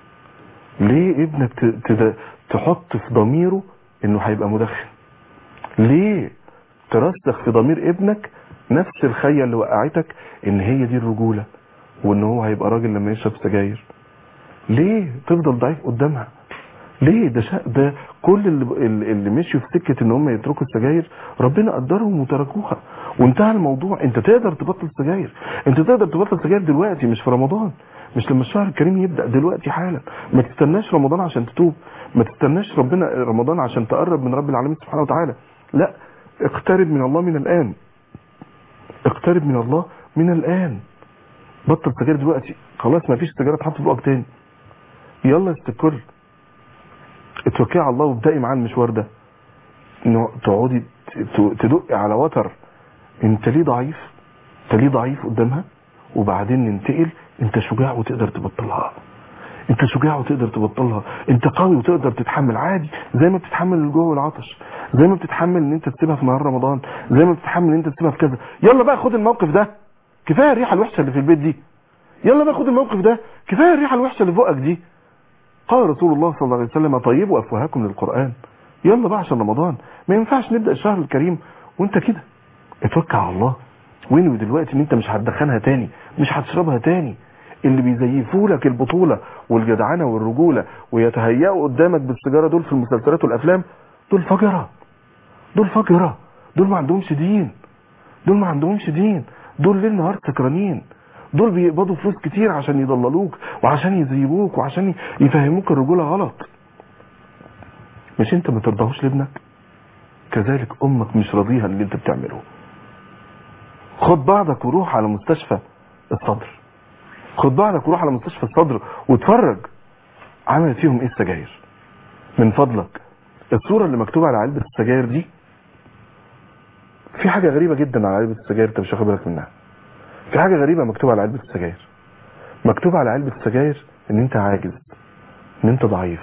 ليه ابنك ت- تد- تحط في ضميره انه هيبقى مدخن ليه ترسخ في ضمير ابنك نفس الخية اللي وقعتك ان هي دي الرجولة وان هو هيبقى راجل لما يشرب سجاير ليه تفضل ضعيف قدامها ليه ده شا... ده كل اللي, اللي مشيوا في سكه ان هم يتركوا السجاير ربنا قدرهم وتركوها وانتهى الموضوع انت تقدر تبطل سجاير انت تقدر تبطل سجاير دلوقتي مش في رمضان مش لما الشهر الكريم يبدا دلوقتي حالا ما تستناش رمضان عشان تتوب ما تستناش ربنا رمضان عشان تقرب من رب العالمين سبحانه وتعالى لا اقترب من الله من الان اقترب من الله من الان بطل سجاير دلوقتي خلاص ما فيش سجاير تحط في بقك تاني يلا استقر اتوكلي على الله وابدأي معاه المشوار ده انه تقعدي ت- تدقي على وتر انت ليه ضعيف انت ليه ضعيف قدامها وبعدين ننتقل انت شجاع وتقدر تبطلها انت شجاع وتقدر تبطلها انت قوي وتقدر تتحمل عادي زي ما بتتحمل الجوع والعطش زي ما بتتحمل ان انت تسيبها في نهار رمضان زي ما بتتحمل ان انت تسيبها في كذا يلا بقى خد الموقف ده كفايه الريحه الوحشه اللي في البيت دي يلا بقى خد الموقف ده كفايه الريحه الوحشه اللي في بقك دي قال رسول الله صلى الله عليه وسلم طيبوا افواهكم للقران يلا بقى عشان رمضان ما ينفعش نبدا الشهر الكريم وانت كده اتوكل على الله وانوي دلوقتي ان انت مش هتدخنها تاني مش هتشربها تاني اللي بيزيفوا لك البطوله والجدعنه والرجوله ويتهيئوا قدامك بالسيجاره دول في المسلسلات والافلام دول فجره دول فجره دول ما عندهمش دين دول ما عندهمش دين دول ليل نهار سكرانين دول بيقبضوا فلوس كتير عشان يضللوك وعشان يزيبوك وعشان يفهموك الرجوله غلط مش انت ما ترضاهوش لابنك كذلك امك مش راضيها اللي انت بتعمله خد بعضك وروح على مستشفى الصدر خد بعضك وروح على مستشفى الصدر واتفرج عملت فيهم ايه السجاير من فضلك الصورة اللي مكتوبة على علبة السجاير دي في حاجة غريبة جدا على علبة السجاير انت مش واخد بالك منها في حاجة غريبة مكتوبة على علبة السجاير مكتوب على علبة السجاير ان انت عاجز ان انت ضعيف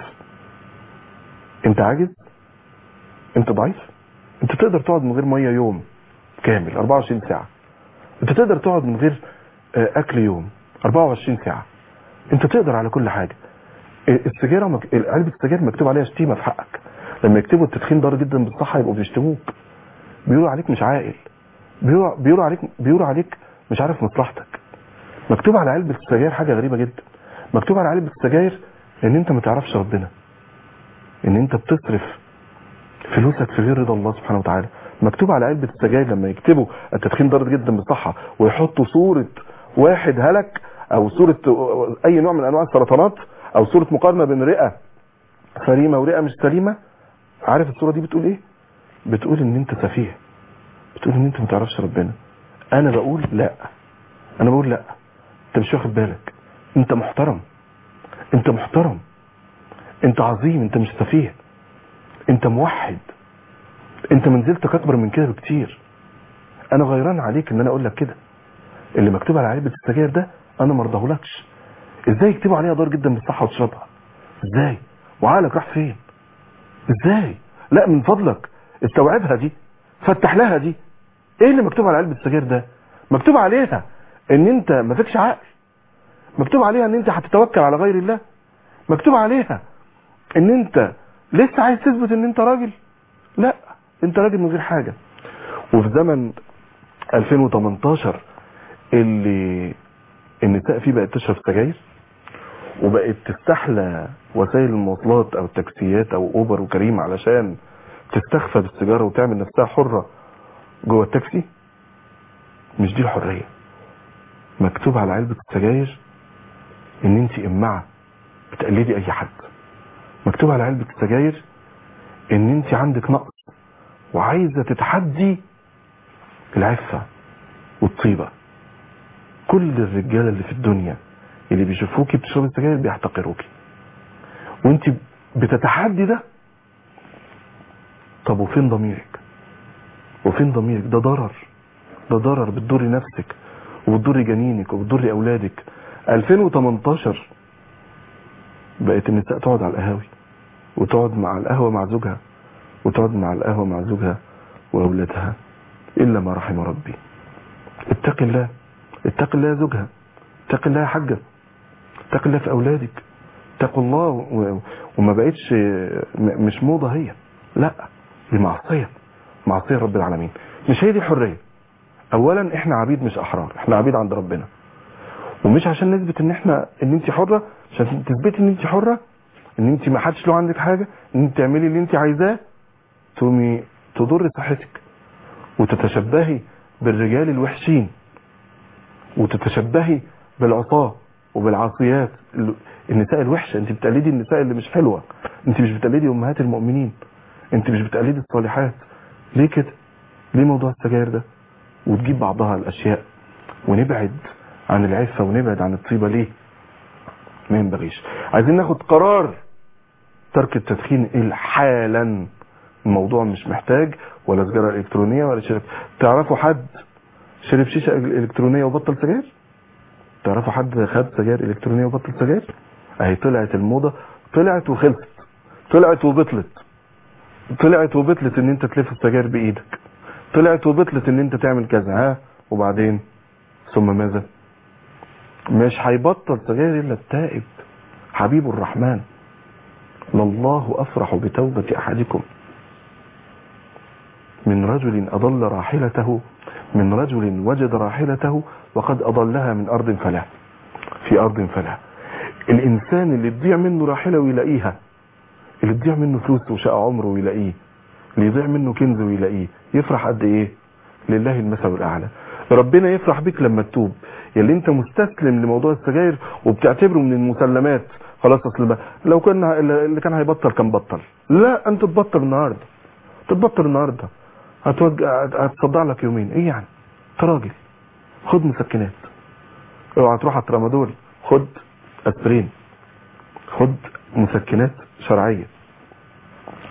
انت عاجز انت ضعيف انت تقدر تقعد من غير مية يوم كامل 24 ساعة انت تقدر تقعد من غير آه، اكل يوم 24 ساعة انت تقدر على كل حاجة السجاير مك... علبة السجاير مكتوب عليها شتيمة في حقك لما يكتبوا التدخين ضار جدا بالصحة يبقوا بيشتموك بيقولوا عليك مش عاقل بيقولوا بيقولوا عليك بيقولوا عليك مش عارف مصلحتك مكتوب على علبة السجاير حاجة غريبة جدا مكتوب على علبة السجاير ان انت ما تعرفش ربنا ان انت بتصرف فلوسك في غير رضا الله سبحانه وتعالى مكتوب على علبة السجاير لما يكتبوا التدخين ضار جدا بالصحة ويحطوا صورة واحد هلك او صورة اي نوع من انواع السرطانات او صورة مقارنة بين رئة سليمة ورئة مش سليمة عارف الصورة دي بتقول ايه بتقول ان انت سفيه بتقول ان انت ما تعرفش ربنا انا بقول لا انا بقول لا انت مش واخد بالك انت محترم انت محترم انت عظيم انت مش سفيه انت موحد انت منزلتك اكبر من كده بكتير انا غيران عليك ان انا اقول لك كده اللي مكتوب على علبة السجاير ده انا ما ارضاهولكش ازاي يكتبوا عليها ضار جدا بالصحة وتشربها ازاي وعقلك راح فين ازاي لا من فضلك استوعبها دي فتح لها دي ايه اللي مكتوب على علبة السجاير ده مكتوب عليها ان انت ما فيكش عقل مكتوب عليها ان انت هتتوكل على غير الله مكتوب عليها ان انت لسه عايز تثبت ان انت راجل لا انت راجل من غير حاجة وفي زمن 2018 اللي النساء فيه بقت تشرب سجاير وبقت تستحلى وسائل المواصلات او التاكسيات او اوبر وكريم علشان تستخفى بالسيجاره وتعمل نفسها حره جوه التاكسي مش دي الحريه مكتوب على علبه السجاير ان انت امعه بتقلدي اي حد مكتوب على علبه السجاير ان انت عندك نقص وعايزه تتحدي العفه والطيبه كل الرجاله اللي في الدنيا اللي بيشوفوكي بتشربي سجاير بيحتقروكي وانت بتتحدي ده طب وفين ضميرك وفين ضميرك ده ضرر ده ضرر بتضري نفسك وبتضري جنينك وبتضري اولادك 2018 بقت النساء تقعد على القهاوي وتقعد مع القهوة مع زوجها وتقعد مع القهوة مع زوجها واولادها الا ما رحم ربي اتق الله اتق الله يا زوجها اتق الله يا حاجة اتق الله في اولادك اتقوا الله و... وما بقتش م- مش موضة هي لا دي معصية معصية رب العالمين مش هي دي الحرية اولا احنا عبيد مش احرار احنا عبيد عند ربنا ومش عشان نثبت ان احنا ان انت حرة عشان تثبتي ان انت حرة ان انت ما حدش له عندك حاجة ان انت تعملي اللي انت عايزاه تقومي تضر صحتك وتتشبهي بالرجال الوحشين وتتشبهي بالعصاة وبالعاصيات ال- النساء الوحشة انت بتقلدي النساء اللي مش حلوة انت مش بتقلدي امهات المؤمنين انت مش بتقلدي الصالحات ليه كده ليه موضوع السجاير ده وتجيب بعضها الاشياء ونبعد عن العفة ونبعد عن الطيبة ليه ما ينبغيش عايزين ناخد قرار ترك التدخين حالا الموضوع مش محتاج ولا سجارة الكترونية ولا شرب تعرفوا حد شرب شيشة الكترونية وبطل سجاير تعرفوا حد خد سجاير الكترونية وبطل سجاير اهي طلعت الموضة طلعت وخلصت طلعت وبطلت طلعت وبطلت ان انت تلف السجاير بايدك طلعت وبطلت ان انت تعمل كذا ها وبعدين ثم ماذا مش هيبطل سجاير الا التائب حبيب الرحمن لله افرح بتوبة احدكم من رجل اضل راحلته من رجل وجد راحلته وقد اضلها من ارض فلا في ارض فلا الانسان اللي تضيع منه راحله ويلاقيها اللي تضيع منه فلوس وشقى عمره ويلاقيه اللي يضيع منه كنز ويلاقيه يفرح قد ايه لله المثل الاعلى ربنا يفرح بك لما تتوب اللي انت مستسلم لموضوع السجاير وبتعتبره من المسلمات خلاص اصل بقى لو كان اللي كان هيبطل كان بطل لا انت تبطل النهارده تبطل النهارده هتوجع هتصدع لك يومين ايه يعني انت راجل خد مسكنات اوعى تروح على الترامادول خد اسبرين خد مسكنات شرعيه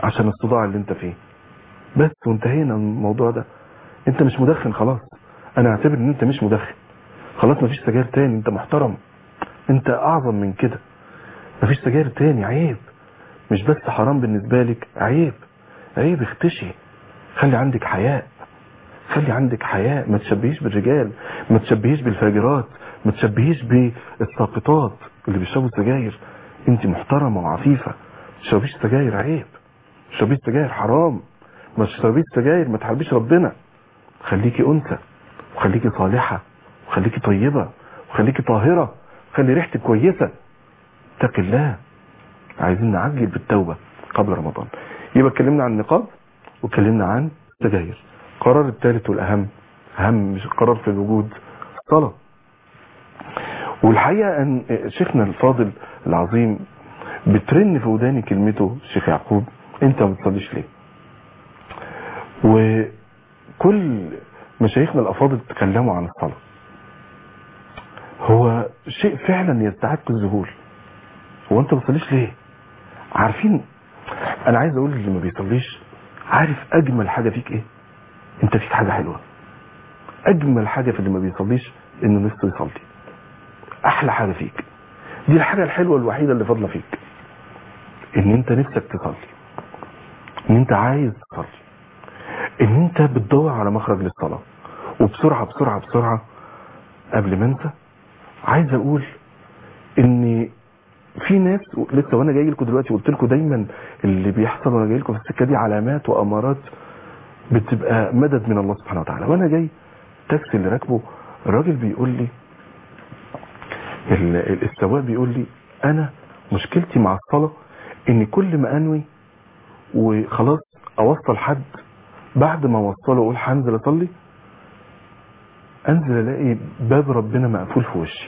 عشان الصداع اللي انت فيه بس وانتهينا من الموضوع ده انت مش مدخن خلاص انا اعتبر ان انت مش مدخن خلاص مفيش سجاير تاني انت محترم انت اعظم من كده مفيش سجاير تاني عيب مش بس حرام بالنسبة لك عيب عيب اختشي خلي عندك حياء خلي عندك حياء ما تشبهيش بالرجال ما تشبهيش بالفاجرات ما تشبهيش بالساقطات اللي بيشربوا سجاير انت محترمة وعفيفة ما تشربيش سجاير عيب ما تشربيش سجاير حرام ما تشربيش سجاير ما تحاربيش ربنا خليكي انثى وخليكي صالحة وخليكي طيبة وخليكي طاهرة خلي ريحتك كويسة اتق الله عايزين نعجل بالتوبة قبل رمضان يبقى اتكلمنا عن النقاب واتكلمنا عن السجاير القرار الثالث والأهم أهم مش قرار في الوجود الصلاة والحقيقة أن شيخنا الفاضل العظيم بترن في وداني كلمته الشيخ يعقوب انت ما بتصليش ليه وكل مشايخنا الأفاضل تكلموا عن الصلاة هو شيء فعلا يستحق الذهول هو انت ما بتصليش ليه عارفين انا عايز اقول اللي ما بيصليش عارف اجمل حاجة فيك ايه انت فيك حاجة حلوة اجمل حاجة في اللي ما بيصليش انه نفسه يصلي احلى حاجة فيك دي الحاجة الحلوة الوحيدة اللي فاضلة فيك ان انت نفسك تصلي ان انت عايز تصلي ان انت بتدور على مخرج للصلاة وبسرعة بسرعة بسرعة قبل ما انسى عايز اقول ان في ناس لسه وانا جاي لكم دلوقتي قلت لكم دايما اللي بيحصل وانا جاي لكم في السكه دي علامات وامارات بتبقى مدد من الله سبحانه وتعالى وانا جاي التاكسي اللي راكبه الراجل بيقول لي ال- السواق بيقول لي انا مشكلتي مع الصلاه ان كل ما انوي وخلاص اوصل حد بعد ما اوصله اقول هنزل اصلي انزل الاقي باب ربنا مقفول في وشي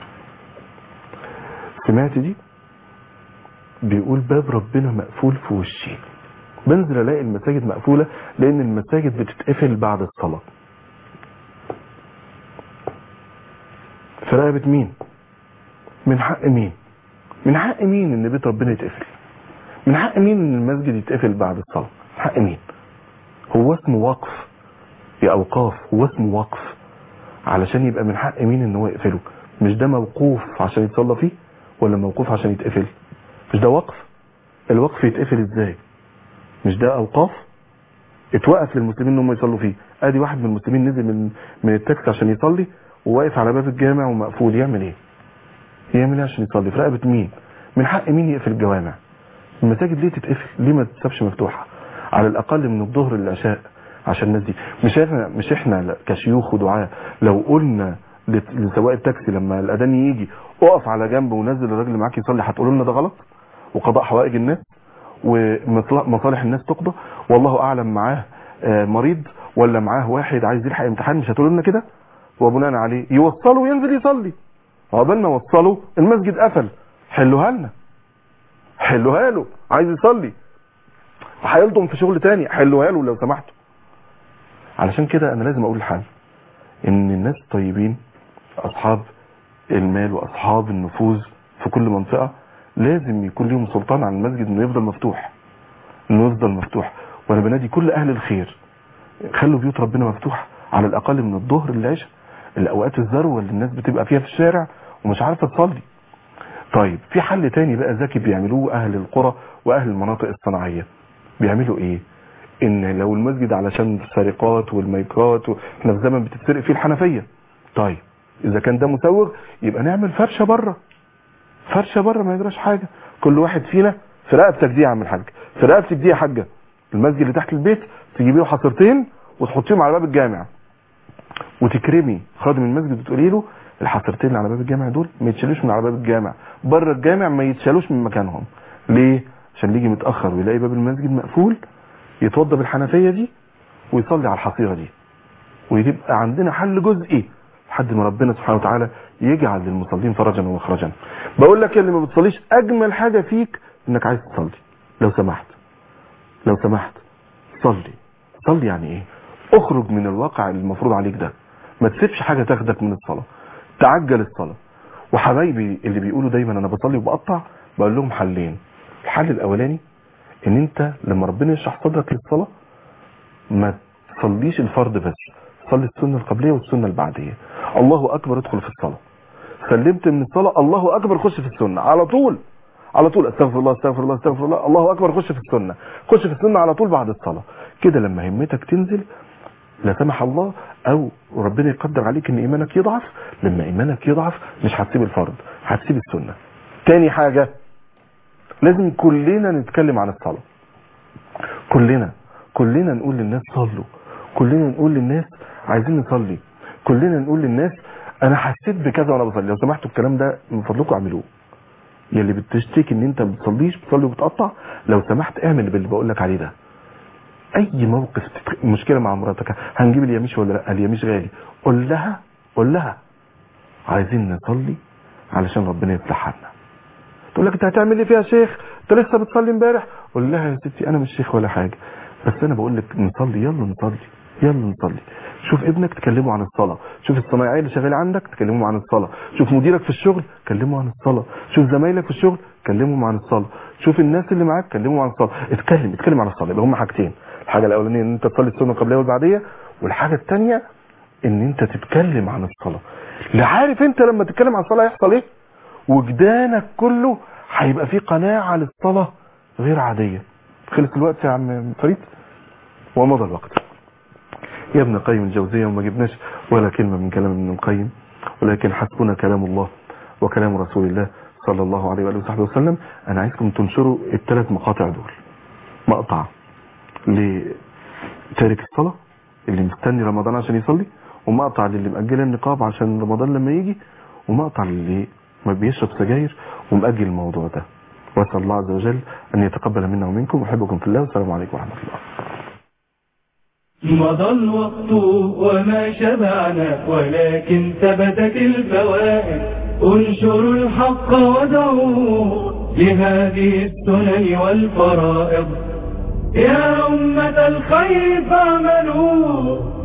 سمعت دي بيقول باب ربنا مقفول في وشي بنزل الاقي المساجد مقفولة لان المساجد بتتقفل بعد الصلاة في رقبة مين من حق مين من حق مين ان بيت ربنا يتقفل من حق مين ان المسجد يتقفل بعد الصلاة من حق مين هو اسمه وقف يا اوقاف هو اسمه وقف علشان يبقى من حق مين ان هو يقفله مش ده موقوف عشان يتصلى فيه ولا موقوف عشان يتقفل مش ده وقف الوقف يتقفل ازاي مش ده اوقاف اتوقف للمسلمين ان هم يصلوا فيه ادي واحد من المسلمين نزل من من التاكسي عشان يصلي وواقف على باب الجامع ومقفول يعمل ايه يعمل ايه عشان يصلي في رقبه مين من حق مين يقفل الجوامع المساجد ليه تتقفل ليه ما تتسابش مفتوحه على الاقل من الظهر للعشاء عشان الناس دي مش احنا مش احنا كشيوخ ودعاة لو قلنا لت- لسواق التاكسي لما الاذان يجي اقف على جنب ونزل الراجل اللي معاك يصلي هتقولوا لنا ده غلط وقضاء حوائج الناس ومصالح الناس تقضى والله اعلم معاه آه، مريض ولا معاه واحد عايز يلحق امتحان مش هتقولوا لنا كده وبناء عليه يوصله وينزل يصلي عقبال ما وصله المسجد قفل حلوها لنا حلوها له عايز يصلي هيلطم في شغل تاني حلوها له لو سمحتوا علشان كده انا لازم اقول الحل ان الناس الطيبين اصحاب المال واصحاب النفوذ في كل منطقة لازم يكون لهم سلطان على المسجد انه يفضل مفتوح انه يفضل مفتوح وانا بنادي كل اهل الخير خلوا بيوت ربنا مفتوحة على الاقل من الظهر للعشاء الاوقات الذروة اللي الناس بتبقى فيها في الشارع ومش عارفة تصلي طيب في حل تاني بقى ذكي بيعملوه اهل القرى واهل المناطق الصناعية بيعملوا ايه ان لو المسجد علشان السرقات والمايكات و... احنا في زمن بتتسرق فيه الحنفية طيب اذا كان ده مسوغ يبقى نعمل فرشة بره فرشة بره ما يجراش حاجة كل واحد فينا في رقبتك دي يا عم الحاج في رقبتك دي يا حاجة المسجد اللي تحت البيت تجيبي له حصيرتين وتحطيهم على باب الجامع وتكرمي خادم المسجد وتقولي له الحصيرتين اللي على باب الجامع دول ما يتشالوش من على باب الجامع بره الجامع ما يتشالوش من مكانهم ليه عشان يجي متاخر ويلاقي باب المسجد مقفول يتوضى بالحنفيه دي ويصلي على الحصيره دي ويبقى عندنا حل جزئي لحد ما ربنا سبحانه وتعالى يجعل للمصلين فرجا ومخرجا بقول لك يا اللي ما بتصليش اجمل حاجه فيك انك عايز تصلي لو سمحت لو سمحت صلي صلي يعني ايه اخرج من الواقع المفروض عليك ده ما تسيبش حاجه تاخدك من الصلاه تعجل الصلاه وحبايبي اللي بيقولوا دايما انا بصلي وبقطع بقول لهم حلين الحل الاولاني ان انت لما ربنا يشرح صدرك للصلاة ما تصليش الفرض بس صلي السنة القبلية والسنة البعدية الله اكبر ادخل في الصلاة سلمت من الصلاة الله اكبر خش في السنة على طول على طول استغفر الله استغفر الله استغفر الله الله اكبر خش في السنة خش في السنة على طول بعد الصلاة كده لما همتك تنزل لا سمح الله او ربنا يقدر عليك ان ايمانك يضعف لما ايمانك يضعف مش هتسيب الفرض هتسيب السنة تاني حاجة لازم كلنا نتكلم عن الصلاة كلنا كلنا نقول للناس صلوا كلنا نقول للناس عايزين نصلي كلنا نقول للناس انا حسيت بكذا وانا بصلي لو سمحتوا الكلام ده من فضلكم اعملوه يا اللي بتشتكي ان انت ما بتصليش بتصلي وبتقطع لو سمحت اعمل باللي بقول لك عليه ده اي موقف تتخ... مشكله مع مراتك هنجيب اليميش ولا لا اليميش غالي قول لها قول لها عايزين نصلي علشان ربنا يفتح لنا تقول لك انت هتعمل ايه فيها يا شيخ انت لسه بتصلي امبارح قول لها يا ستي انا مش شيخ ولا حاجه بس انا بقول لك نصلي يلا نصلي يلا نصلي شوف ابنك تكلمه عن الصلاة شوف الصنايعي اللي شغال عندك تكلمه عن الصلاة شوف مديرك في الشغل كلمه عن الصلاة شوف زمايلك في الشغل كلمهم عن الصلاة شوف الناس اللي معاك كلمهم عن الصلاة اتكلم اتكلم عن الصلاة يبقى هم حاجتين الحاجة الاولانية ان انت تصلي السنة القبلية والبعدية والحاجة الثانية ان انت تتكلم عن الصلاة لا عارف انت لما تتكلم عن الصلاة هيحصل ايه وجدانك كله هيبقى فيه قناعة للصلاة غير عادية خلص الوقت يا عم فريد ومضى الوقت يا ابن قيم الجوزية وما جبناش ولا كلمة من كلام ابن القيم ولكن حسبنا كلام الله وكلام رسول الله صلى الله عليه وآله وصحبه وسلم أنا عايزكم تنشروا الثلاث مقاطع دول مقطع لتارك الصلاة اللي مستني رمضان عشان يصلي ومقطع للي مأجل النقاب عشان رمضان لما يجي ومقطع للي ما بيشرب سجاير ومأجل الموضوع ده وأسأل الله عز وجل أن يتقبل منا ومنكم وأحبكم في الله والسلام عليكم ورحمة الله مضى الوقت وما شبعنا ولكن ثبتت الفوائد انشروا الحق ودعوا لهذه السنن والفرائض يا أمة الخير فاعملوا